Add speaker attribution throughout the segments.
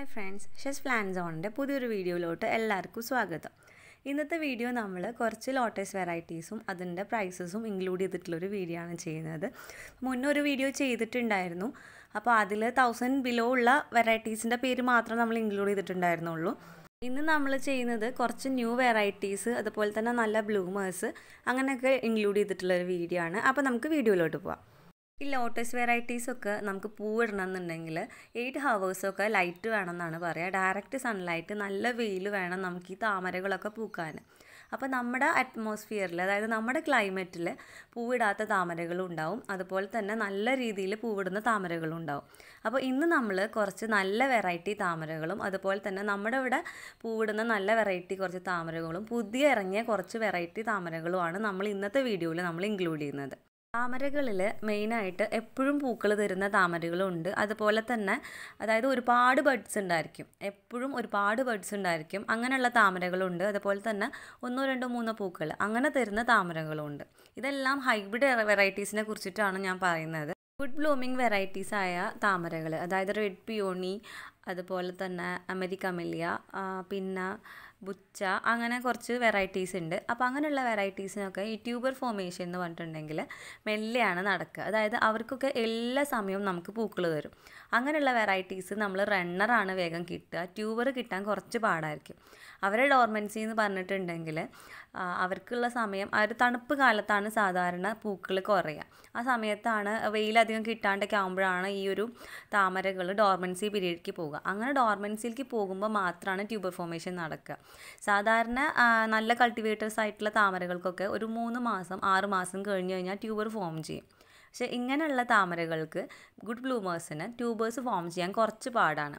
Speaker 1: hi friends ഷെസ് plan സോണിൻ്റെ പുതിയൊരു വീഡിയോയിലോട്ട് എല്ലാവർക്കും സ്വാഗതം ഇന്നത്തെ വീഡിയോ നമ്മൾ കുറച്ച് ലോട്ടസ് വെറൈറ്റീസും അതിൻ്റെ പ്രൈസസും ഇൻക്ലൂഡ് ചെയ്തിട്ടുള്ളൊരു വീഡിയോ ആണ് ചെയ്യുന്നത് മുന്നേ ഒരു വീഡിയോ ചെയ്തിട്ടുണ്ടായിരുന്നു അപ്പോൾ അതിൽ തൗസൻഡ് ബിലോ ഉള്ള വെറൈറ്റീസിൻ്റെ പേര് മാത്രം നമ്മൾ ഇൻക്ലൂഡ് ചെയ്തിട്ടുണ്ടായിരുന്നുള്ളൂ ഇന്ന് നമ്മൾ ചെയ്യുന്നത് കുറച്ച് ന്യൂ വെറൈറ്റീസ് അതുപോലെ തന്നെ നല്ല ബ്ലൂമേഴ്സ് അങ്ങനെയൊക്കെ ഇൻക്ലൂഡ് ചെയ്തിട്ടുള്ള ഒരു വീഡിയോ ആണ് അപ്പോൾ നമുക്ക് വീഡിയോയിലോട്ട് പോവാം ഈ ലോട്ടസ് വെറൈറ്റീസൊക്കെ നമുക്ക് പൂവിടണം എന്നുണ്ടെങ്കിൽ എയ്റ്റ് ഹവേഴ്സൊക്കെ ലൈറ്റ് വേണമെന്നാണ് പറയുക ഡയറക്റ്റ് സൺലൈറ്റ് നല്ല വെയിൽ വേണം നമുക്ക് ഈ താമരകളൊക്കെ പൂക്കാൻ അപ്പോൾ നമ്മുടെ അറ്റ്മോസ്ഫിയറിൽ അതായത് നമ്മുടെ ക്ലൈമറ്റിൽ പൂവിടാത്ത താമരകളും ഉണ്ടാവും അതുപോലെ തന്നെ നല്ല രീതിയിൽ പൂവിടുന്ന താമരകളും ഉണ്ടാവും അപ്പോൾ ഇന്ന് നമ്മൾ കുറച്ച് നല്ല വെറൈറ്റി താമരകളും അതുപോലെ തന്നെ നമ്മുടെ ഇവിടെ പൂവിടുന്ന നല്ല വെറൈറ്റി കുറച്ച് താമരകളും പുതിയ ഇറങ്ങിയ കുറച്ച് വെറൈറ്റി താമരകളുമാണ് നമ്മൾ ഇന്നത്തെ വീഡിയോയിൽ നമ്മൾ ഇൻക്ലൂഡ് ചെയ്യുന്നത് താമരകളിൽ മെയിനായിട്ട് എപ്പോഴും പൂക്കൾ തരുന്ന താമരകളുണ്ട് അതുപോലെ തന്നെ അതായത് ഒരുപാട് ബഡ്സ് ഉണ്ടായിരിക്കും എപ്പോഴും ഒരുപാട് ബഡ്സ് ഉണ്ടായിരിക്കും അങ്ങനെയുള്ള താമരകളുണ്ട് അതുപോലെ തന്നെ ഒന്നോ രണ്ടോ മൂന്നോ പൂക്കൾ അങ്ങനെ തരുന്ന താമരകളുണ്ട് ഇതെല്ലാം ഹൈബ്രിഡ് വെറൈറ്റീസിനെ കുറിച്ചിട്ടാണ് ഞാൻ പറയുന്നത് ഗുഡ് ബ്ലൂമിങ് വെറൈറ്റീസ് ആയ താമരകൾ അതായത് റെഡ് പിയോണി അതുപോലെ തന്നെ അമരിക്കമെല്ലിയ പിന്നെ ബുച്ച അങ്ങനെ കുറച്ച് വെറൈറ്റീസ് ഉണ്ട് അപ്പോൾ അങ്ങനെയുള്ള വെറൈറ്റീസിനൊക്കെ ഈ ട്യൂബർ ഫോമേഷൻ എന്ന് പറഞ്ഞിട്ടുണ്ടെങ്കിൽ മെല്ലെയാണ് നടക്കുക അതായത് അവർക്കൊക്കെ എല്ലാ സമയവും നമുക്ക് പൂക്കൾ തരും അങ്ങനെയുള്ള വെറൈറ്റീസ് നമ്മൾ റണ്ണറാണ് വേഗം കിട്ടുക ട്യൂബർ കിട്ടാൻ കുറച്ച് പാടായിരിക്കും അവരെ ഡോർമൻസി എന്ന് പറഞ്ഞിട്ടുണ്ടെങ്കിൽ അവർക്കുള്ള സമയം ആ ഒരു തണുപ്പ് കാലത്താണ് സാധാരണ പൂക്കൾ കുറയുക ആ സമയത്താണ് വെയിലധികം കിട്ടാണ്ടൊക്കെ ആകുമ്പോഴാണ് ഈ ഒരു താമരകൾ ഡോർമൻസി പീരീഡിലേക്ക് പോകുക അങ്ങനെ ഡോർമൻസിയിലേക്ക് പോകുമ്പോൾ മാത്രമാണ് ട്യൂബർ ഫോമേഷൻ നടക്കുക സാധാരണ നല്ല കൾട്ടിവേറ്റേഴ്സ് ആയിട്ടുള്ള താമരകൾക്കൊക്കെ ഒരു മൂന്ന് മാസം ആറ് മാസം കഴിഞ്ഞ് കഴിഞ്ഞാൽ ട്യൂബർ ഫോം ചെയ്യും പക്ഷേ ഇങ്ങനെയുള്ള താമരകൾക്ക് ഗുഡ് ബ്ലൂമേഴ്സിന് ട്യൂബേഴ്സ് ഫോം ചെയ്യാൻ കുറച്ച് പാടാണ്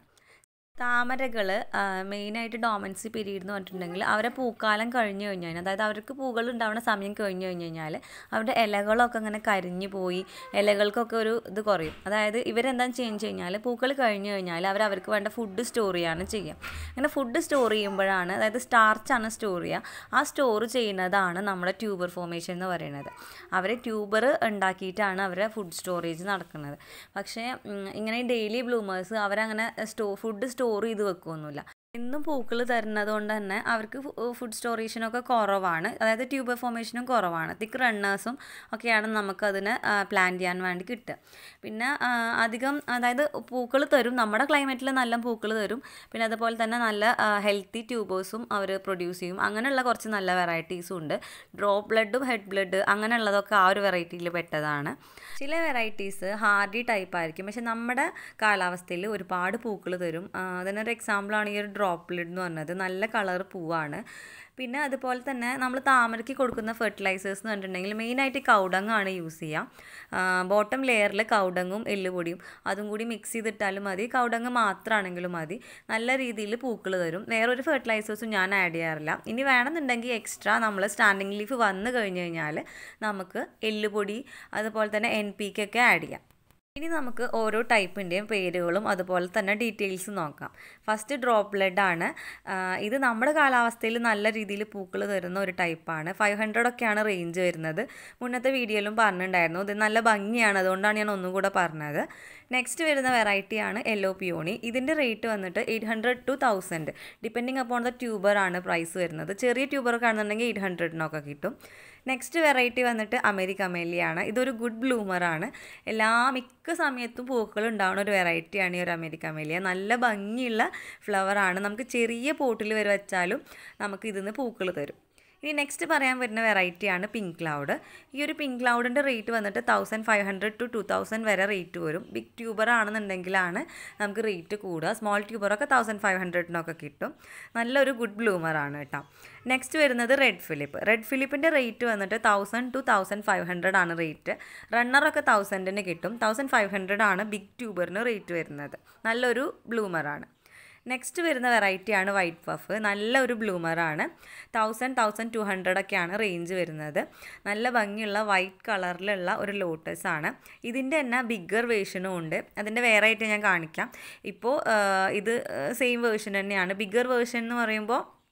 Speaker 1: താമരകൾ മെയിനായിട്ട് ഡോമൻസി പീരീഡ് എന്ന് പറഞ്ഞിട്ടുണ്ടെങ്കിൽ അവരെ പൂക്കാലം കഴിഞ്ഞ് കഴിഞ്ഞ് കഴിഞ്ഞാൽ അതായത് അവർക്ക് പൂക്കൾ ഉണ്ടാവുന്ന സമയം കഴിഞ്ഞ് കഴിഞ്ഞ് കഴിഞ്ഞാൽ അവരുടെ ഇലകളൊക്കെ അങ്ങനെ കരിഞ്ഞു പോയി ഇലകൾക്കൊക്കെ ഒരു ഇത് കുറയും അതായത് ഇവരെന്താ ചെയ്യുക കഴിഞ്ഞാൽ പൂക്കൾ കഴിഞ്ഞ് കഴിഞ്ഞാൽ അവർ അവർക്ക് വേണ്ട ഫുഡ് സ്റ്റോർ ചെയ്യാണ് ചെയ്യുക അങ്ങനെ ഫുഡ് സ്റ്റോർ ചെയ്യുമ്പോഴാണ് അതായത് സ്റ്റാർച്ചാണ് സ്റ്റോർ ചെയ്യുക ആ സ്റ്റോർ ചെയ്യുന്നതാണ് നമ്മുടെ ട്യൂബർ ഫോമേഷൻ എന്ന് പറയുന്നത് അവർ ട്യൂബർ ഉണ്ടാക്കിയിട്ടാണ് അവരുടെ ഫുഡ് സ്റ്റോറേജ് നടക്കുന്നത് പക്ഷേ ഇങ്ങനെ ഡെയിലി ബ്ലൂമേഴ്സ് അവരങ്ങനെ സ്റ്റോ ഫുഡ് സ്റ്റോർ ചെയ്ത് വെക്കുകയൊന്നുമില്ല എന്നും പൂക്കൾ തരുന്നത് കൊണ്ട് തന്നെ അവർക്ക് ഫുഡ് സ്റ്റോറേഷനൊക്കെ കുറവാണ് അതായത് ട്യൂബർ ഫോമേഷനും കുറവാണ് തിക്ക് റണ്ണേഴ്സും ഒക്കെയാണ് നമുക്കതിന് പ്ലാൻ ചെയ്യാൻ വേണ്ടി കിട്ടുക പിന്നെ അധികം അതായത് പൂക്കൾ തരും നമ്മുടെ ക്ലൈമറ്റിൽ നല്ല പൂക്കൾ തരും പിന്നെ അതുപോലെ തന്നെ നല്ല ഹെൽത്തി ട്യൂബേഴ്സും അവർ പ്രൊഡ്യൂസ് ചെയ്യും അങ്ങനെയുള്ള കുറച്ച് നല്ല വെറൈറ്റീസും ഉണ്ട് ഡ്രോപ്പ് ബ്ലഡും ഹെഡ് ബ്ലഡ് അങ്ങനെയുള്ളതൊക്കെ ആ ഒരു വെറൈറ്റിയിൽ പെട്ടതാണ് ചില വെറൈറ്റീസ് ഹാർഡി ടൈപ്പ് ആയിരിക്കും പക്ഷെ നമ്മുടെ കാലാവസ്ഥയിൽ ഒരുപാട് പൂക്കൾ തരും അതിനൊരു എക്സാമ്പിളാണ് ഈ ഒരു ഡ്രോപ്പ്ലെറ്റ് എന്ന് പറഞ്ഞത് നല്ല കളർ പൂവാണ് പിന്നെ അതുപോലെ തന്നെ നമ്മൾ താമരയ്ക്ക് കൊടുക്കുന്ന ഫെർട്ടിലൈസേഴ്സ് എന്ന് പറഞ്ഞിട്ടുണ്ടെങ്കിൽ മെയിനായിട്ട് കൗഡങ്ങാണ് യൂസ് ചെയ്യുക ബോട്ടം ലെയറിൽ കൗഡങ്ങും എല്ലുപൊടിയും അതും കൂടി മിക്സ് ചെയ്തിട്ടാലും മതി കൗഡങ്ങ് മാത്രമാണെങ്കിലും മതി നല്ല രീതിയിൽ പൂക്കൾ തരും വേറൊരു ഫെർട്ടിലൈസേഴ്സും ഞാൻ ആഡ് ചെയ്യാറില്ല ഇനി വേണമെന്നുണ്ടെങ്കിൽ എക്സ്ട്രാ നമ്മൾ സ്റ്റാൻഡിങ് ലീഫ് വന്നു കഴിഞ്ഞ് കഴിഞ്ഞാൽ നമുക്ക് എല്ലുപൊടി അതുപോലെ തന്നെ എൻ പി ഒക്കെ ആഡ് ചെയ്യാം ഇനി നമുക്ക് ഓരോ ടൈപ്പിൻ്റെയും പേരുകളും അതുപോലെ തന്നെ ഡീറ്റെയിൽസ് നോക്കാം ഫസ്റ്റ് ഡ്രോപ്പ് ബ്ലഡ് ആണ് ഇത് നമ്മുടെ കാലാവസ്ഥയിൽ നല്ല രീതിയിൽ പൂക്കൾ തരുന്ന ഒരു ടൈപ്പാണ് ഫൈവ് ഹൺഡ്രഡ് ഒക്കെയാണ് റേഞ്ച് വരുന്നത് മുന്നത്തെ വീഡിയോയിലും പറഞ്ഞിട്ടുണ്ടായിരുന്നു ഇത് നല്ല ഭംഗിയാണ് അതുകൊണ്ടാണ് ഞാൻ ഒന്നും കൂടെ പറഞ്ഞത് നെക്സ്റ്റ് വരുന്ന വെറൈറ്റിയാണ് യെല്ലോ പിയോണി ഇതിൻ്റെ റേറ്റ് വന്നിട്ട് eight hundred to thousand depending upon the tuber ആണ് പ്രൈസ് വരുന്നത് ചെറിയ ട്യൂബറൊക്കെ ആണെന്നുണ്ടെങ്കിൽ എയ്റ്റ് ഹൺഡ്രഡിനൊക്കെ കിട്ടും നെക്സ്റ്റ് വെറൈറ്റി വന്നിട്ട് അമേരിക്കമേലിയാണ് ഇതൊരു ഗുഡ് ബ്ലൂമറാണ് എല്ലാ മിക്ക സമയത്തും പൂക്കൾ ഉണ്ടാവുന്ന ഒരു വെറൈറ്റിയാണ് ഈ ഒരു അമേരിക്കമേലിയ നല്ല ഭംഗിയുള്ള ഫ്ലവറാണ് നമുക്ക് ചെറിയ പോട്ടിൽ വരെ വെച്ചാലും നമുക്ക് ഇതിന്ന് പൂക്കൾ തരും ഇനി നെക്സ്റ്റ് പറയാൻ വരുന്ന വെറൈറ്റിയാണ് പിങ്ക് ക്ലൗഡ് ഈ ഒരു പിങ്ക് ക്ലൗഡിൻ്റെ റേറ്റ് വന്നിട്ട് thousand five hundred to two thousand വരെ റേറ്റ് വരും ബിഗ് ട്യൂബർ ആണെന്നുണ്ടെങ്കിലാണ് നമുക്ക് റേറ്റ് കൂടുക സ്മോൾ ട്യൂബറൊക്കെ തൗസൻഡ് ഫൈവ് ഹൺഡ്രഡിനൊക്കെ കിട്ടും നല്ലൊരു ഗുഡ് ബ്ലൂമറാണ് കേട്ടോ നെക്സ്റ്റ് വരുന്നത് റെഡ് ഫിലിപ്പ് റെഡ് ഫിലിപ്പിൻ്റെ റേറ്റ് വന്നിട്ട് thousand two thousand five hundred ആണ് റേറ്റ് റണ്ണറൊക്കെ തൗസൻഡിന് കിട്ടും തൗസൻഡ് ഫൈവ് ഹൺഡ്രഡ് ആണ് ബിഗ് ട്യൂബറിന് റേറ്റ് വരുന്നത് നല്ലൊരു ബ്ലൂമറാണ് നെക്സ്റ്റ് വരുന്ന വെറൈറ്റിയാണ് വൈറ്റ് പഫ് നല്ല ഒരു ബ്ലൂമറാണ് തൗസൻഡ് തൗസൻഡ് ടു ഹൺഡ്രഡ് ഒക്കെയാണ് റേഞ്ച് വരുന്നത് നല്ല ഭംഗിയുള്ള വൈറ്റ് കളറിലുള്ള ഒരു ലോട്ടസ് ആണ് ഇതിൻ്റെ തന്നെ ബിഗ്ഗർ വേർഷനും ഉണ്ട് അതിൻ്റെ വേറെ ആയിട്ട് ഞാൻ കാണിക്കാം ഇപ്പോൾ ഇത് സെയിം വേർഷൻ തന്നെയാണ് ബിഗ്ഗർ വേർഷൻ എന്ന് പറയുമ്പോൾ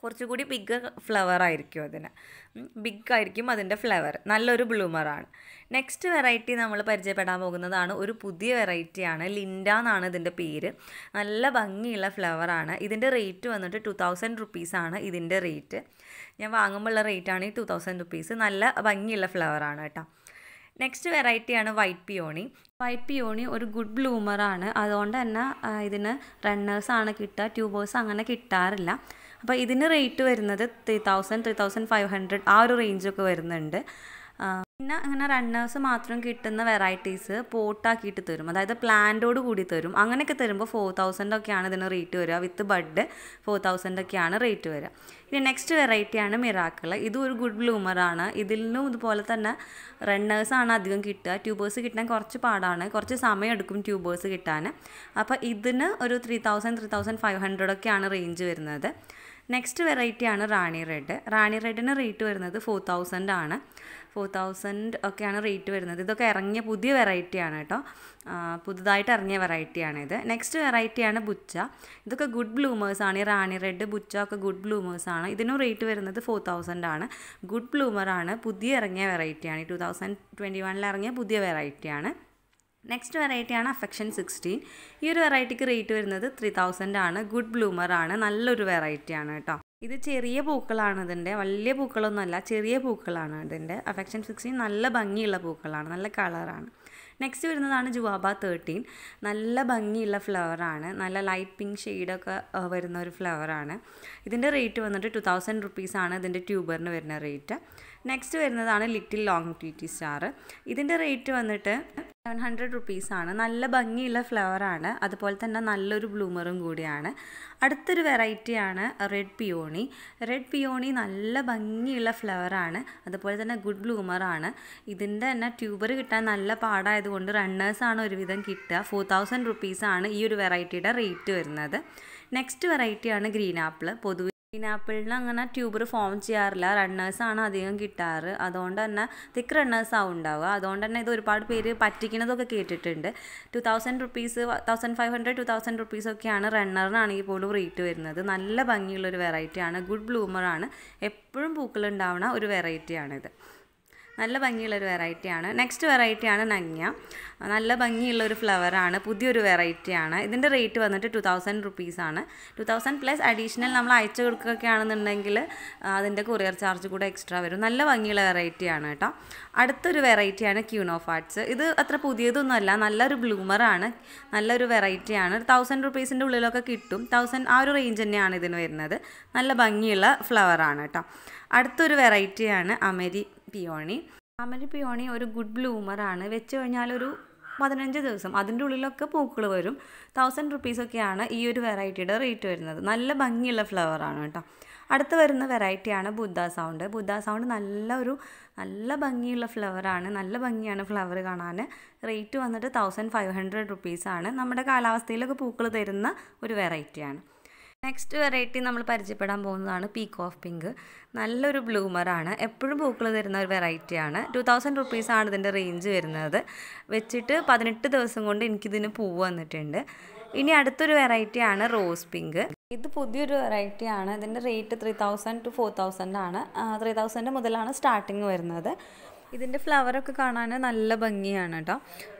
Speaker 1: കുറച്ചുകൂടി ബിഗ് ഫ്ലവർ ആയിരിക്കും അതിന് ബിഗ് ആയിരിക്കും അതിൻ്റെ ഫ്ലവർ നല്ലൊരു ബ്ലൂമറാണ് നെക്സ്റ്റ് വെറൈറ്റി നമ്മൾ പരിചയപ്പെടാൻ പോകുന്നതാണ് ഒരു പുതിയ വെറൈറ്റിയാണ് ലിൻഡ എന്നാണ് ഇതിൻ്റെ പേര് നല്ല ഭംഗിയുള്ള ഫ്ലവറാണ് ഇതിൻ്റെ റേറ്റ് വന്നിട്ട് ടു തൗസൻഡ് റുപ്പീസാണ് ഇതിൻ്റെ റേറ്റ് ഞാൻ വാങ്ങുമ്പോഴുള്ള റേറ്റാണ് ഈ ടു തൗസൻഡ് റുപ്പീസ് നല്ല ഭംഗിയുള്ള ഫ്ലവറാണ് കേട്ടോ നെക്സ്റ്റ് വെറൈറ്റിയാണ് വൈറ്റ് പിയോണി വൈറ്റ് പിയോണി ഒരു ഗുഡ് ബ്ലൂമറാണ് അതുകൊണ്ട് തന്നെ ഇതിന് റണ്ണേഴ്സാണ് കിട്ടുക ട്യൂബേഴ്സ് അങ്ങനെ കിട്ടാറില്ല അപ്പോൾ ഇതിന് റേറ്റ് വരുന്നത് three thousand three thousand five hundred ആ ഒരു റേഞ്ചൊക്കെ വരുന്നുണ്ട് പിന്നെ അങ്ങനെ റണ്ണേഴ്സ് മാത്രം കിട്ടുന്ന വെറൈറ്റീസ് പോട്ടാക്കിയിട്ട് തരും അതായത് പ്ലാന്റോട് കൂടി തരും അങ്ങനെയൊക്കെ തരുമ്പോൾ ഫോർ തൗസൻഡ് ഒക്കെയാണ് ഇതിന് റേറ്റ് വരിക വിത്ത് ബഡ് ഫോർ തൗസൻഡ് ഒക്കെയാണ് റേറ്റ് വരിക ഇനി നെക്സ്റ്റ് വെറൈറ്റിയാണ് മിറാക്കിൾ ഇതും ഒരു ഗുഡ് ബ്ലൂമറാണ് ഇതിലും ഇതുപോലെ തന്നെ റണ്ണേഴ്സാണ് അധികം കിട്ടുക ട്യൂബേഴ്സ് കിട്ടാൻ കുറച്ച് പാടാണ് കുറച്ച് സമയം എടുക്കും ട്യൂബേഴ്സ് കിട്ടാൻ അപ്പോൾ ഇതിന് ഒരു three thousand three thousand five hundred ഒക്കെയാണ് റേഞ്ച് വരുന്നത് നെക്സ്റ്റ് വെറൈറ്റിയാണ് റാണി റെഡ് റാണി റെഡിന് റേറ്റ് വരുന്നത് ഫോർ തൗസൻഡ് ആണ് ഫോർ തൗസൻഡ് ഒക്കെയാണ് റേറ്റ് വരുന്നത് ഇതൊക്കെ ഇറങ്ങിയ പുതിയ വെറൈറ്റിയാണ് കേട്ടോ പുതുതായിട്ട് ഇറങ്ങിയ വെറൈറ്റിയാണിത് നെക്സ്റ്റ് വെറൈറ്റിയാണ് ബുച്ച ഇതൊക്കെ ഗുഡ് ബ്ലൂമേഴ്സാണ് ഈ റാണി റെഡ് ബുച്ച ഒക്കെ ഗുഡ് ബ്ലൂമേഴ്സാണ് ഇതിനും റേറ്റ് വരുന്നത് ഫോർ തൗസൻഡ് ആണ് ഗുഡ് ബ്ലൂമറാണ് പുതിയ ഇറങ്ങിയ വെറൈറ്റിയാണ് ടു തൗസൻഡ് ട്വൻറ്റി വണ്ണിൽ ഇറങ്ങിയ പുതിയ വെറൈറ്റിയാണ് നെക്സ്റ്റ് വെറൈറ്റിയാണ് അഫെക്ഷൻ സിക്സ്റ്റീൻ ഈ ഒരു വെറൈറ്റിക്ക് റേറ്റ് വരുന്നത് ത്രീ തൗസൻഡ് ആണ് ഗുഡ് ബ്ലൂമർ ആണ് നല്ലൊരു വെറൈറ്റിയാണ് കേട്ടോ ഇത് ചെറിയ പൂക്കളാണ് ഇതിൻ്റെ വലിയ പൂക്കളൊന്നുമല്ല ചെറിയ പൂക്കളാണ് ഇതിൻ്റെ അഫെക്ഷൻ സിക്സ്റ്റീൻ നല്ല ഭംഗിയുള്ള പൂക്കളാണ് നല്ല കളറാണ് നെക്സ്റ്റ് വരുന്നതാണ് ജുവാബ തേർട്ടീൻ നല്ല ഭംഗിയുള്ള ഫ്ലവറാണ് നല്ല ലൈറ്റ് പിങ്ക് ഷെയ്ഡൊക്കെ വരുന്ന ഒരു ഫ്ലവറാണ് ഇതിൻ്റെ റേറ്റ് വന്നിട്ട് ടു തൗസൻഡ് റുപ്പീസാണ് ഇതിൻ്റെ ട്യൂബറിന് വരുന്ന റേറ്റ് നെക്സ്റ്റ് വരുന്നതാണ് little long T T star ഇതിൻ്റെ റേറ്റ് വന്നിട്ട് സെവൻ ഹൺഡ്രഡ് റുപ്പീസാണ് നല്ല ഭംഗിയുള്ള ഫ്ലവറാണ് അതുപോലെ തന്നെ നല്ലൊരു ബ്ലൂമറും കൂടിയാണ് അടുത്തൊരു വെറൈറ്റിയാണ് റെഡ് പിയോണി റെഡ് പിയോണി നല്ല ഭംഗിയുള്ള ഫ്ലവറാണ് അതുപോലെ തന്നെ ഗുഡ് ബ്ലൂമറാണ് ഇതിൻ്റെ തന്നെ ട്യൂബർ കിട്ടാൻ നല്ല പാടായതുകൊണ്ട് റണ്ണേഴ്സാണ് ഒരുവിധം കിട്ടുക ഫോർ തൗസൻഡ് റുപ്പീസാണ് ഈ ഒരു വെറൈറ്റിയുടെ റേറ്റ് വരുന്നത് നെക്സ്റ്റ് വെറൈറ്റിയാണ് ഗ്രീൻ ആപ്പിൾ പൊതുവെ ഗ്രീൻ ആപ്പിളിന് അങ്ങനെ ട്യൂബർ ഫോം ചെയ്യാറില്ല റണ്ണേഴ്സാണ് അധികം കിട്ടാറ് അതുകൊണ്ട് തന്നെ തിക്ക് റണ്ണേഴ്സാവും ഉണ്ടാവുക അതുകൊണ്ട് തന്നെ ഇത് ഒരുപാട് പേര് പറ്റിക്കുന്നതൊക്കെ കേട്ടിട്ടുണ്ട് two thousand rupees thousand five hundred to thousand rupees ഒക്കെയാണ് റണ്ണറിനാണെങ്കിൽ പോലും റേറ്റ് വരുന്നത് നല്ല ഭംഗിയുള്ളൊരു വെറൈറ്റിയാണ് ഗുഡ് ബ്ലൂമറാണ് എപ്പോഴും പൂക്കളുണ്ടാവുന്ന ഒരു വെറൈറ്റിയാണിത് നല്ല ഭംഗിയുള്ള ഒരു വെറൈറ്റിയാണ് നെക്സ്റ്റ് വെറൈറ്റിയാണ് നങ്ങ നല്ല ഭംഗിയുള്ള ഒരു ഫ്ലവറാണ് പുതിയൊരു വെറൈറ്റിയാണ് ഇതിൻ്റെ റേറ്റ് വന്നിട്ട് ടു തൗസൻഡ് റുപ്പീസാണ് ടു തൗസൻഡ് പ്ലസ് അഡീഷണൽ നമ്മൾ അയച്ചു കൊടുക്കുകയൊക്കെയാണെന്നുണ്ടെങ്കിൽ അതിൻ്റെ കൊറിയർ ചാർജ് കൂടെ എക്സ്ട്രാ വരും നല്ല ഭംഗിയുള്ള വെറൈറ്റിയാണ് കേട്ടോ അടുത്തൊരു വെറൈറ്റിയാണ് ക്യൂണോഫാറ്റ്സ് ഇത് അത്ര പുതിയതൊന്നുമല്ല നല്ലൊരു ബ്ലൂമറാണ് നല്ലൊരു വെറൈറ്റിയാണ് തൗസൻഡ് റുപ്പീസിൻ്റെ ഉള്ളിലൊക്കെ കിട്ടും തൗസൻഡ് ആ ഒരു റേഞ്ച് തന്നെയാണ് ഇതിന് വരുന്നത് നല്ല ഭംഗിയുള്ള ഫ്ലവറാണ് കേട്ടോ അടുത്തൊരു വെറൈറ്റിയാണ് അമരി പിയോണി അമരി പിയോണി ഒരു ഗുഡ് ബ്ലൂമറാണ് വെച്ച് കഴിഞ്ഞാൽ ഒരു പതിനഞ്ച് ദിവസം അതിൻ്റെ ഉള്ളിലൊക്കെ പൂക്കൾ വരും തൗസൻഡ് റുപ്പീസൊക്കെയാണ് ഈ ഒരു വെറൈറ്റിയുടെ റേറ്റ് വരുന്നത് നല്ല ഭംഗിയുള്ള ഫ്ലവറാണ് കേട്ടോ അടുത്ത് വരുന്ന വെറൈറ്റിയാണ് ബുദ്ധ സൗണ്ട് ബുദ്ധ സൗണ്ട് നല്ല ഒരു നല്ല ഭംഗിയുള്ള ഫ്ലവറാണ് നല്ല ഭംഗിയാണ് ഫ്ലവർ കാണാൻ റേറ്റ് വന്നിട്ട് തൗസൻഡ് ഫൈവ് ഹൺഡ്രഡ് റുപ്പീസാണ് നമ്മുടെ കാലാവസ്ഥയിലൊക്കെ പൂക്കൾ തരുന്ന ഒരു വെറൈറ്റിയാണ് നെക്സ്റ്റ് വെറൈറ്റി നമ്മൾ പരിചയപ്പെടാൻ പോകുന്നതാണ് പീക്ക് ഓഫ് പിങ്ക് നല്ലൊരു ബ്ലൂമറാണ് എപ്പോഴും പൂക്കൾ തരുന്ന ഒരു വെറൈറ്റിയാണ് ടു തൗസൻഡ് റുപ്പീസാണ് ഇതിൻ്റെ റേഞ്ച് വരുന്നത് വെച്ചിട്ട് പതിനെട്ട് ദിവസം കൊണ്ട് എനിക്കിതിന് പൂവ് വന്നിട്ടുണ്ട് ഇനി അടുത്തൊരു വെറൈറ്റിയാണ് റോസ് പിങ്ക് ഇത് പുതിയൊരു വെറൈറ്റിയാണ് ഇതിൻ്റെ rate three thousand two four thousand ആണ് ത്രീ തൗസൻഡ് മുതലാണ് സ്റ്റാർട്ടിങ് വരുന്നത് ഇതിൻ്റെ ഫ്ലവറൊക്കെ കാണാൻ നല്ല ഭംഗിയാണ് കേട്ടോ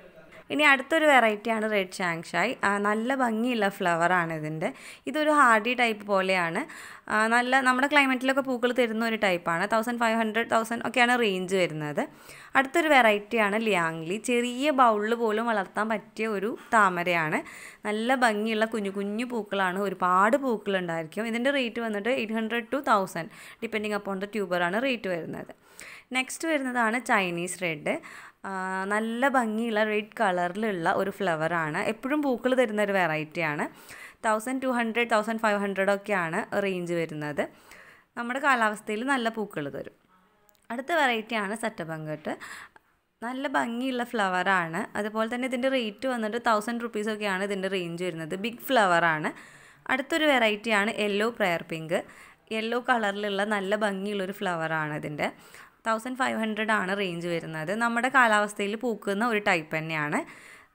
Speaker 1: ഇനി അടുത്തൊരു വെറൈറ്റിയാണ് റെഡ് ഷാങ്ഷായ് നല്ല ഭംഗിയുള്ള ഫ്ലവറാണ് ഇതിൻ്റെ ഇതൊരു ഹാർഡി ടൈപ്പ് പോലെയാണ് നല്ല നമ്മുടെ ക്ലൈമറ്റിലൊക്കെ പൂക്കൾ തരുന്ന ഒരു ടൈപ്പാണ് തൗസൻഡ് ഫൈവ് ഹൺഡ്രഡ് തൗസൻഡ് ഒക്കെയാണ് റേഞ്ച് വരുന്നത് അടുത്തൊരു വെറൈറ്റിയാണ് ലിയാങ്ലി ചെറിയ ബൗളിൽ പോലും വളർത്താൻ പറ്റിയ ഒരു താമരയാണ് നല്ല ഭംഗിയുള്ള കുഞ്ഞു കുഞ്ഞു പൂക്കളാണ് ഒരുപാട് പൂക്കളുണ്ടായിരിക്കും ഇതിൻ്റെ റേറ്റ് വന്നിട്ട് eight hundred to thousand depending upon the ട്യൂബറാണ് റേറ്റ് വരുന്നത് നെക്സ്റ്റ് വരുന്നതാണ് ചൈനീസ് റെഡ് നല്ല ഭംഗിയുള്ള റെഡ് കളറിലുള്ള ഒരു ഫ്ലവറാണ് എപ്പോഴും പൂക്കൾ തരുന്ന ഒരു വെറൈറ്റിയാണ് thousand two hundred thousand five hundred ഒക്കെയാണ് റേഞ്ച് വരുന്നത് നമ്മുടെ കാലാവസ്ഥയിൽ നല്ല പൂക്കൾ തരും അടുത്ത വെറൈറ്റിയാണ് സറ്റബങ്കട്ട് നല്ല ഭംഗിയുള്ള ഫ്ലവറാണ് അതുപോലെ തന്നെ ഇതിൻ്റെ റേറ്റ് വന്നിട്ട് തൗസൻഡ് റുപ്പീസൊക്കെയാണ് ഇതിൻ്റെ റേഞ്ച് വരുന്നത് ബിഗ് ഫ്ലവറാണ് അടുത്തൊരു വെറൈറ്റിയാണ് യെല്ലോ പ്രയർ പിങ്ക് യെല്ലോ കളറിലുള്ള നല്ല ഭംഗിയുള്ളൊരു ഫ്ലവറാണ് ഇതിൻ്റെ തൗസൻഡ് ഫൈവ് ഹൺഡ്രഡ് ആണ് റേഞ്ച് വരുന്നത് നമ്മുടെ കാലാവസ്ഥയിൽ പൂക്കുന്ന ഒരു ടൈപ്പ് തന്നെയാണ്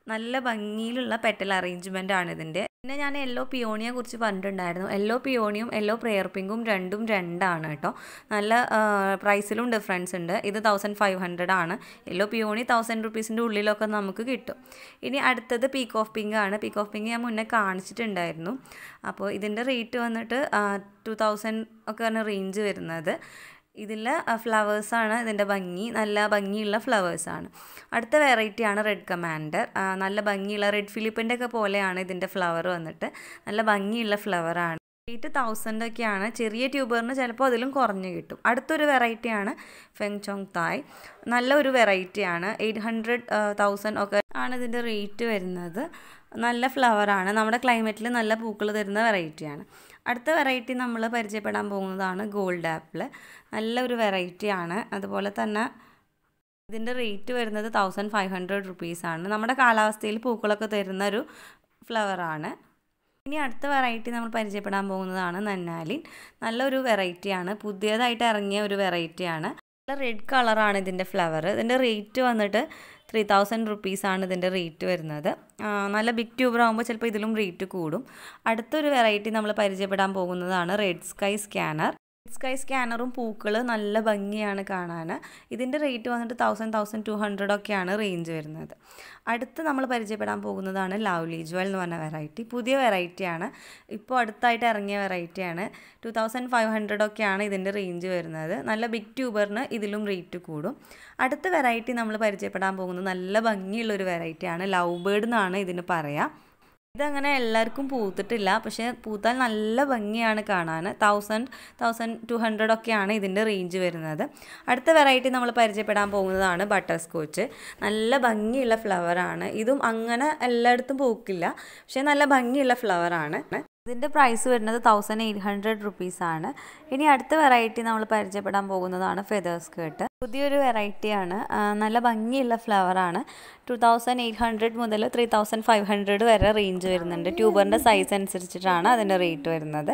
Speaker 1: നല്ല ഭംഗിയിലുള്ള പെറ്റൽ അറേഞ്ച്മെൻ്റ് ആണ് ഇതിൻ്റെ പിന്നെ ഞാൻ യെല്ലോ പിയോണിയെ കുറിച്ച് പറഞ്ഞിട്ടുണ്ടായിരുന്നു യെല്ലോ പിയോണിയും യെല്ലോ പ്രെയർ പിങ്കും രണ്ടും രണ്ടാണ് കേട്ടോ നല്ല പ്രൈസിലും ഡിഫറൻസ് ഉണ്ട് ഇത് തൗസൻഡ് ഫൈവ് ഹൺഡ്രഡ് ആണ് യെല്ലോ പിയോണി തൗസൻഡ് റുപ്പീസിൻ്റെ ഉള്ളിലൊക്കെ നമുക്ക് കിട്ടും ഇനി അടുത്തത് പീക്ക് ഓഫ് പിങ്ക് ആണ് പീക്ക് ഓഫ് പിങ്ക് ഞാൻ മുന്നേ കാണിച്ചിട്ടുണ്ടായിരുന്നു അപ്പോൾ ഇതിൻ്റെ റേറ്റ് വന്നിട്ട് ടു തൗസൻഡ് ഒക്കെയാണ് റേഞ്ച് വരുന്നത് ഇതിൽ ഫ്ലവേഴ്സാണ് ഇതിൻ്റെ ഭംഗി നല്ല ഭംഗിയുള്ള ഫ്ലവേഴ്സാണ് അടുത്ത വെറൈറ്റിയാണ് റെഡ് കമാൻഡർ നല്ല ഭംഗിയുള്ള റെഡ് ഫിലിപ്പിൻ്റെ ഒക്കെ പോലെയാണ് ഇതിൻ്റെ ഫ്ലവർ വന്നിട്ട് നല്ല ഭംഗിയുള്ള ഫ്ലവറാണ് റേറ്റ് തൗസൻഡ് ഒക്കെയാണ് ചെറിയ ട്യൂബറിന് ചിലപ്പോൾ അതിലും കുറഞ്ഞ് കിട്ടും അടുത്തൊരു വെറൈറ്റിയാണ് ഫെങ് ചോങ് തായ് നല്ല ഒരു വെറൈറ്റിയാണ് എയ്റ്റ് ഹൺഡ്രഡ് തൗസൻഡ് ഒക്കെ ആണ് ഇതിൻ്റെ റേറ്റ് വരുന്നത് നല്ല ഫ്ലവറാണ് നമ്മുടെ ക്ലൈമറ്റിൽ നല്ല പൂക്കൾ തരുന്ന വെറൈറ്റിയാണ് അടുത്ത വെറൈറ്റി നമ്മൾ പരിചയപ്പെടാൻ പോകുന്നതാണ് ഗോൾഡ് ആപ്പിൾ നല്ലൊരു വെറൈറ്റിയാണ് അതുപോലെ തന്നെ ഇതിൻ്റെ റേറ്റ് വരുന്നത് തൗസൻഡ് ഫൈവ് ഹൺഡ്രഡ് റുപ്പീസാണ് നമ്മുടെ കാലാവസ്ഥയിൽ പൂക്കളൊക്കെ തരുന്ന ഒരു ഫ്ലവറാണ് ഇനി അടുത്ത വെറൈറ്റി നമ്മൾ പരിചയപ്പെടാൻ പോകുന്നതാണ് നന്നാലിൻ നല്ലൊരു വെറൈറ്റിയാണ് പുതിയതായിട്ട് ഇറങ്ങിയ ഒരു വെറൈറ്റിയാണ് നല്ല റെഡ് കളറാണ് ഇതിൻ്റെ ഫ്ലവർ ഇതിൻ്റെ റേറ്റ് വന്നിട്ട് ത്രീ തൗസൻഡ് റുപ്പീസാണ് ഇതിൻ്റെ റേറ്റ് വരുന്നത് നല്ല ബിഗ് ട്യൂബർ ആകുമ്പോൾ ചിലപ്പോൾ ഇതിലും റേറ്റ് കൂടും അടുത്തൊരു വെറൈറ്റി നമ്മൾ പരിചയപ്പെടാൻ പോകുന്നതാണ് red sky scanner red sky സ്കാനറും പൂക്കൾ നല്ല ഭംഗിയാണ് കാണാൻ ഇതിൻ്റെ റേറ്റ് വന്നിട്ട് തൗസൻഡ് തൗസൻഡ് ടു ഹൺഡ്രഡ് ഒക്കെയാണ് റേഞ്ച് വരുന്നത് അടുത്ത് നമ്മൾ പരിചയപ്പെടാൻ പോകുന്നതാണ് ലവ്ലി ജ്വൽ എന്ന് പറഞ്ഞ വെറൈറ്റി പുതിയ വെറൈറ്റിയാണ് ഇപ്പോൾ അടുത്തായിട്ട് ഇറങ്ങിയ വെറൈറ്റിയാണ് ടു തൗസൻഡ് ഫൈവ് ഹൺഡ്രഡ് ഒക്കെയാണ് ഇതിൻ്റെ റേഞ്ച് വരുന്നത് നല്ല ബിഗ് ട്യൂബറിന് ഇതിലും റേറ്റ് കൂടും അടുത്ത വെറൈറ്റി നമ്മൾ പരിചയപ്പെടാൻ പോകുന്നത് നല്ല ഭംഗിയുള്ളൊരു വെറൈറ്റിയാണ് ലവ് ബേർഡ് എന്നാണ് ഇതിന് പറയുക ഇതങ്ങനെ എല്ലാവർക്കും പൂത്തിട്ടില്ല പക്ഷേ പൂത്താൽ നല്ല ഭംഗിയാണ് കാണാൻ തൗസൻഡ് തൗസൻഡ് ടു ഹൺഡ്രഡ് ഒക്കെയാണ് ഇതിൻ്റെ റേഞ്ച് വരുന്നത് അടുത്ത വെറൈറ്റി നമ്മൾ പരിചയപ്പെടാൻ പോകുന്നതാണ് ബട്ടർ സ്കോച്ച് നല്ല ഭംഗിയുള്ള ഫ്ലവറാണ് ഇതും അങ്ങനെ എല്ലായിടത്തും പൂക്കില്ല പക്ഷേ നല്ല ഭംഗിയുള്ള ഫ്ലവറാണ് ഇതിൻ്റെ പ്രൈസ് വരുന്നത് തൗസൻഡ് എയ്റ്റ് ഹൺഡ്രഡ് റുപ്പീസാണ് ഇനി അടുത്ത വെറൈറ്റി നമ്മൾ പരിചയപ്പെടാൻ പോകുന്നതാണ് ഫെദർ സ്കേർട്ട് പുതിയൊരു വെറൈറ്റിയാണ് നല്ല ഭംഗിയുള്ള ഫ്ലവറാണ് ടു തൗസൻഡ് എയ്റ്റ് ഹൺഡ്രഡ് മുതൽ ത്രീ തൗസൻഡ് ഫൈവ് ഹൺഡ്രഡ് വരെ റേഞ്ച് വരുന്നുണ്ട് ട്യൂബറിൻ്റെ സൈസ് അനുസരിച്ചിട്ടാണ് അതിൻ്റെ റേറ്റ് വരുന്നത്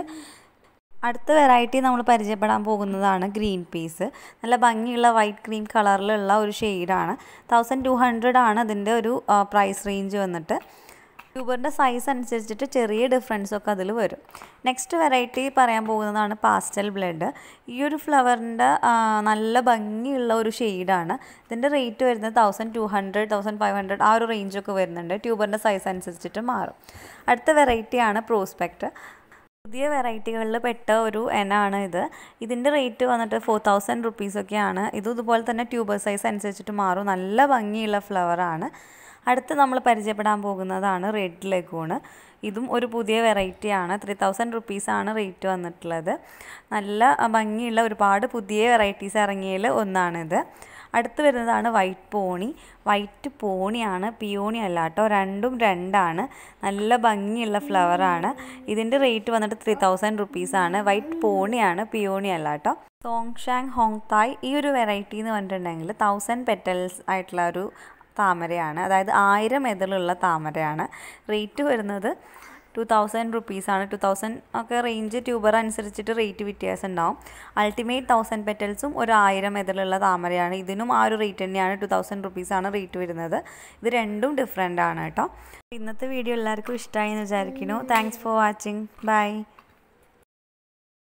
Speaker 1: അടുത്ത വെറൈറ്റി നമ്മൾ പരിചയപ്പെടാൻ പോകുന്നതാണ് ഗ്രീൻ പീസ് നല്ല ഭംഗിയുള്ള വൈറ്റ് ക്രീം കളറിലുള്ള ഒരു ഷെയ്ഡാണ് തൗസൻഡ് ടു ഹൺഡ്രഡ് ആണ് അതിൻ്റെ ഒരു പ്രൈസ് റേഞ്ച് വന്നിട്ട് ട്യൂബറിൻ്റെ സൈസ് അനുസരിച്ചിട്ട് ചെറിയ ഡിഫറൻസ് ഒക്കെ അതിൽ വരും നെക്സ്റ്റ് വെറൈറ്റി പറയാൻ പോകുന്നതാണ് പാസ്റ്റൽ ബ്ലഡ് ഈ ഒരു ഫ്ലവറിൻ്റെ നല്ല ഭംഗിയുള്ള ഒരു ഷെയ്ഡാണ് ഇതിൻ്റെ റേറ്റ് വരുന്നത് thousand two hundred thousand five hundred ആ ഒരു റേഞ്ചൊക്കെ വരുന്നുണ്ട് ട്യൂബറിൻ്റെ സൈസ് അനുസരിച്ചിട്ട് മാറും അടുത്ത വെറൈറ്റിയാണ് പ്രോസ്പെക്റ്റ് പുതിയ വെറൈറ്റികളിൽ പെട്ട ഒരു എനാണ് ഇത് ഇതിൻ്റെ റേറ്റ് വന്നിട്ട് ഫോർ തൗസൻഡ് റുപ്പീസൊക്കെയാണ് ഇതും ഇതുപോലെ തന്നെ ട്യൂബർ സൈസ് അനുസരിച്ചിട്ട് മാറും നല്ല ഭംഗിയുള്ള ഫ്ലവറാണ് അടുത്ത് നമ്മൾ പരിചയപ്പെടാൻ പോകുന്നതാണ് റെഡ് ലഗൂണ് ഇതും ഒരു പുതിയ വെറൈറ്റിയാണ് ത്രീ തൗസൻഡ് റുപ്പീസാണ് റേറ്റ് വന്നിട്ടുള്ളത് നല്ല ഭംഗിയുള്ള ഒരുപാട് പുതിയ വെറൈറ്റീസ് ഇറങ്ങിയതിൽ ഒന്നാണിത് അടുത്ത് വരുന്നതാണ് വൈറ്റ് പോണി വൈറ്റ് പോണിയാണ് പിയോണി അല്ല കേട്ടോ രണ്ടും രണ്ടാണ് നല്ല ഭംഗിയുള്ള ഫ്ലവറാണ് ഇതിൻ്റെ റേറ്റ് വന്നിട്ട് ത്രീ തൗസൻഡ് റുപ്പീസാണ് വൈറ്റ് പോണിയാണ് പിയോണി അല്ല കേട്ടോ സോങ്ഷാങ് ഹോങ് തായ് ഈ ഒരു വെറൈറ്റി എന്ന് പറഞ്ഞിട്ടുണ്ടെങ്കിൽ തൗസൻഡ് പെറ്റൽസ് ആയിട്ടുള്ള ഒരു താമരയാണ് അതായത് ആയിരം എതിലുള്ള താമരയാണ് റേറ്റ് വരുന്നത് ടു തൗസൻഡ് റുപ്പീസാണ് ടു തൗസൻഡ് ഒക്കെ റേഞ്ച് ട്യൂബർ അനുസരിച്ചിട്ട് റേറ്റ് വ്യത്യാസം ഉണ്ടാവും അൾട്ടിമേറ്റ് തൗസൻഡ് പെറ്റൽസും ഒരു ആയിരം എതിലുള്ള താമരയാണ് ഇതിനും ആ ഒരു റേറ്റ് തന്നെയാണ് ടു തൗസൻഡ് റുപ്പീസാണ് റേറ്റ് വരുന്നത് ഇത് രണ്ടും ഡിഫറെൻ്റ് ആണ് കേട്ടോ ഇന്നത്തെ വീഡിയോ എല്ലാവർക്കും ഇഷ്ടമായി എന്ന് വിചാരിക്കുന്നു താങ്ക്സ് ഫോർ വാച്ചിങ് ബൈ